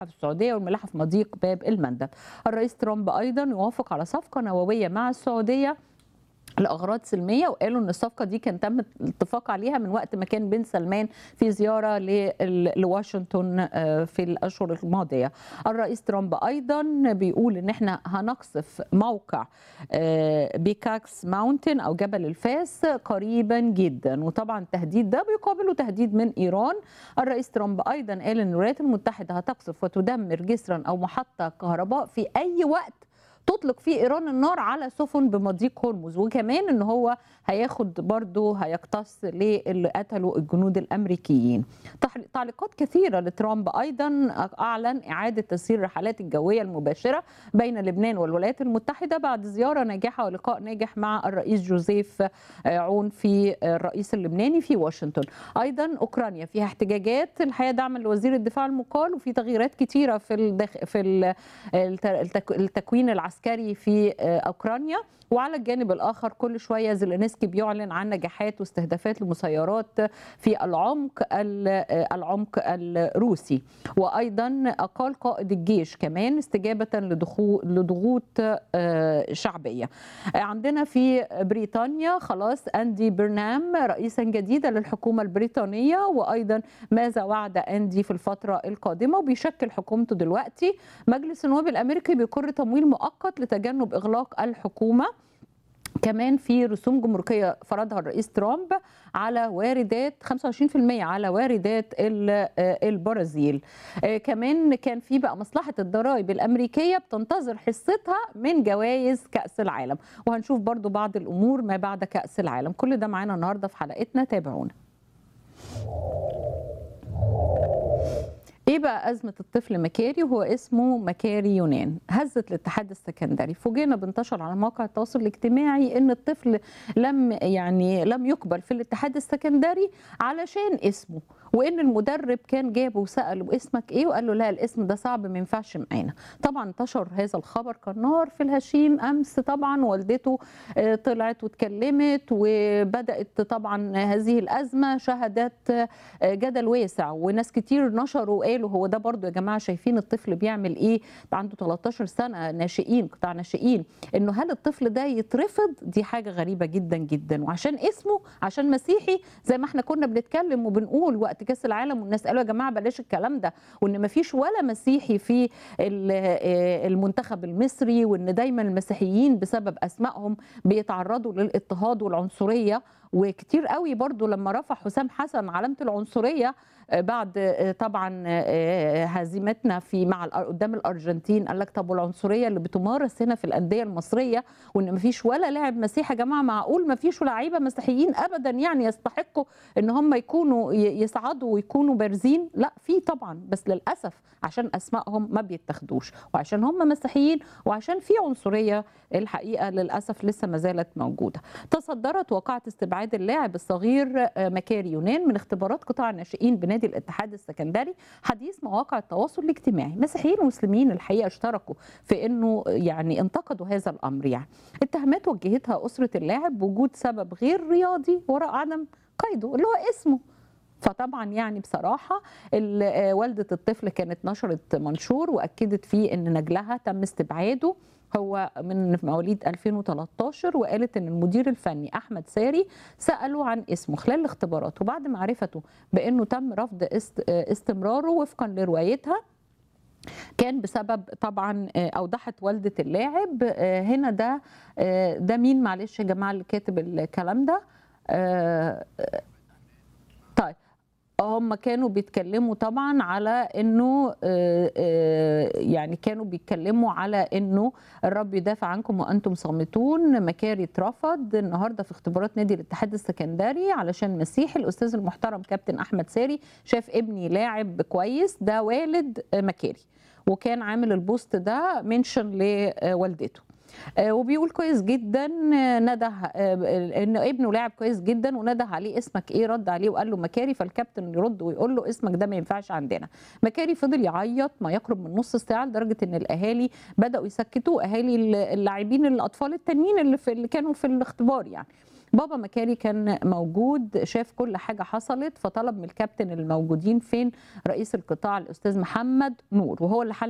في السعوديه والملاحه في مضيق باب المندب. الرئيس ترامب ايضا يوافق على صفقه نوويه مع السعوديه لاغراض سلميه وقالوا ان الصفقه دي كان تم الاتفاق عليها من وقت ما كان بن سلمان في زياره لواشنطن في الاشهر الماضيه. الرئيس ترامب ايضا بيقول ان احنا هنقصف موقع بيكاكس ماونتن او جبل الفاس قريبا جدا وطبعا التهديد ده بيقابله تهديد من ايران. الرئيس ترامب ايضا قال ان الولايات المتحده هتقصف وتدمر جسرا او محطه كهرباء في اي وقت تطلق فيه ايران النار على سفن بمضيق هرمز وكمان ان هو هياخد برضه هيقتص للي قتلوا الجنود الامريكيين تعليقات كثيره لترامب ايضا اعلن اعاده تسيير الرحلات الجويه المباشره بين لبنان والولايات المتحده بعد زياره ناجحه ولقاء ناجح مع الرئيس جوزيف عون في الرئيس اللبناني في واشنطن ايضا اوكرانيا فيها احتجاجات الحقيقه دعما لوزير الدفاع المقال وفي تغييرات كثيره في الدخ... في التكوين العسكري العسكري في اوكرانيا وعلى الجانب الاخر كل شويه زيلينسكي بيعلن عن نجاحات واستهدافات لمسيرات في العمق العمق الروسي وايضا اقال قائد الجيش كمان استجابه لضغوط شعبيه عندنا في بريطانيا خلاص اندي برنام رئيسا جديدا للحكومه البريطانيه وايضا ماذا وعد اندي في الفتره القادمه وبيشكل حكومته دلوقتي مجلس النواب الامريكي بيقر تمويل مؤقت لتجنب اغلاق الحكومه كمان في رسوم جمركيه فرضها الرئيس ترامب على واردات 25% على واردات البرازيل كمان كان في بقى مصلحه الضرائب الامريكيه بتنتظر حصتها من جوائز كاس العالم وهنشوف برضو بعض الامور ما بعد كاس العالم كل ده معانا النهارده في حلقتنا تابعونا ايه بقى ازمه الطفل مكاري وهو اسمه مكاري يونان هزت الاتحاد السكندري فوجئنا بانتشر على مواقع التواصل الاجتماعي ان الطفل لم يعني لم يقبل في الاتحاد السكندري علشان اسمه وان المدرب كان جابه وساله اسمك ايه وقال له لا الاسم ده صعب ما ينفعش معانا طبعا انتشر هذا الخبر كالنار في الهشيم امس طبعا والدته طلعت واتكلمت وبدات طبعا هذه الازمه شهدت جدل واسع وناس كتير نشروا وقالوا هو ده برضو يا جماعه شايفين الطفل بيعمل ايه عنده 13 سنه ناشئين قطاع ناشئين انه هل الطفل ده يترفض دي حاجه غريبه جدا جدا وعشان اسمه عشان مسيحي زي ما احنا كنا بنتكلم وبنقول وقت كاس العالم والناس قالوا يا جماعه بلاش الكلام ده وان ما فيش ولا مسيحي في المنتخب المصري وان دايما المسيحيين بسبب اسمائهم بيتعرضوا للاضطهاد والعنصريه وكتير قوي برضو لما رفع حسام حسن علامه العنصريه بعد طبعا هزيمتنا في مع قدام الارجنتين قال لك طب والعنصريه اللي بتمارس هنا في الانديه المصريه وان ما فيش ولا لاعب مسيحي يا جماعه معقول ما فيش لعيبه مسيحيين ابدا يعني يستحقوا ان هم يكونوا يصعدوا ويكونوا بارزين لا في طبعا بس للاسف عشان اسمائهم ما بيتاخدوش وعشان هم مسيحيين وعشان في عنصريه الحقيقه للاسف لسه ما زالت موجوده تصدرت وقعه استبعاد اللاعب الصغير مكاري يونان من اختبارات قطاع الناشئين بنادي الاتحاد السكندري حديث مواقع التواصل الاجتماعي مسيحيين ومسلمين الحقيقه اشتركوا في انه يعني انتقدوا هذا الامر يعني اتهامات وجهتها اسره اللاعب بوجود سبب غير رياضي وراء عدم قيده اللي هو اسمه فطبعا يعني بصراحة والدة الطفل كانت نشرت منشور وأكدت فيه أن نجلها تم استبعاده هو من مواليد 2013 وقالت ان المدير الفني احمد ساري ساله عن اسمه خلال الاختبارات وبعد معرفته بانه تم رفض استمراره وفقا لروايتها كان بسبب طبعا اوضحت والده اللاعب هنا ده ده مين معلش يا جماعه اللي كاتب الكلام ده طيب هم كانوا بيتكلموا طبعا على انه يعني كانوا بيتكلموا على انه الرب يدافع عنكم وانتم صامتون مكاري اترفض النهارده في اختبارات نادي الاتحاد السكندري علشان مسيحي الاستاذ المحترم كابتن احمد ساري شاف ابني لاعب كويس ده والد مكاري وكان عامل البوست ده منشن لوالدته وبيقول كويس جدا نده ان ابنه لاعب كويس جدا ونده عليه اسمك ايه رد عليه وقال له مكاري فالكابتن يرد ويقول له اسمك ده ما ينفعش عندنا مكاري فضل يعيط ما يقرب من نص ساعه لدرجه ان الاهالي بداوا يسكتوا اهالي اللاعبين الاطفال التانيين اللي, في اللي كانوا في الاختبار يعني بابا مكاري كان موجود شاف كل حاجه حصلت فطلب من الكابتن الموجودين فين رئيس القطاع الاستاذ محمد نور وهو اللي حل